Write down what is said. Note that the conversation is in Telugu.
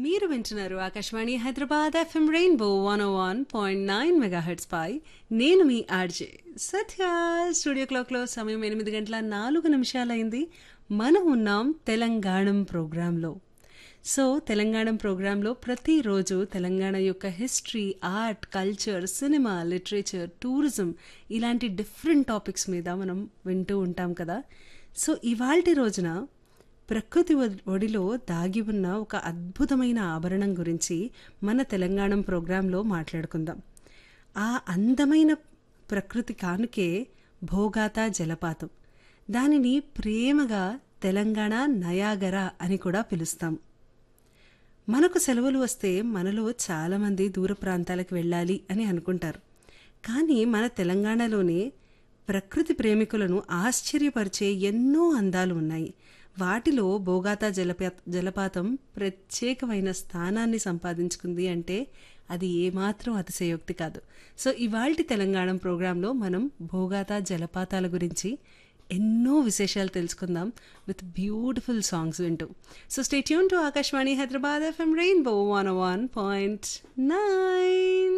మీరు వింటున్నారు Akashvani Hyderabad FM rainbow one O one point nine megahertz పై నేను మీ ఆర్జే సత్య స్టూడియో క్లాక్లో సమయం ఎనిమిది గంటల నాలుగు నిమిషాలైంది మనం ఉన్నాం తెలంగాణం ప్రోగ్రాంలో సో తెలంగాణ ప్రోగ్రాంలో ప్రతిరోజు తెలంగాణ యొక్క history art culture cinema literature tourism ఇలాంటి డిఫరెంట్ టాపిక్స్ మీద మనం వింటూ ఉంటాం కదా సో ఇవాల్టి రోజున ప్రకృతి ఒ- ఒడిలో దాగి ఉన్న ఒక అద్భుతమైన ఆభరణం గురించి మన తెలంగాణ ప్రోగ్రాంలో మాట్లాడుకుందాం ఆ అందమైన ప్రకృతి కానుకే భోగాత జలపాతం దానిని ప్రేమగా తెలంగాణ నయాగర అని కూడా పిలుస్తాం మనకు సెలవులు వస్తే మనలో చాలామంది దూర ప్రాంతాలకు వెళ్ళాలి అని అనుకుంటారు కానీ మన తెలంగాణలోనే ప్రకృతి ప్రేమికులను ఆశ్చర్యపరిచే ఎన్నో అందాలు ఉన్నాయి వాటిలో బోగాతా జలపా జలపాతం ప్రత్యేకమైన స్థానాన్ని సంపాదించుకుంది అంటే అది ఏమాత్రం అతిశయోక్తి కాదు సో ఇవాల్టి తెలంగాణ ప్రోగ్రాంలో మనం భోగాతా జలపాతాల గురించి ఎన్నో విశేషాలు తెలుసుకుందాం విత్ బ్యూటిఫుల్ సాంగ్స్ వింటూ so stay tune to Akashvani Hyderabad FM rainbow one one point nine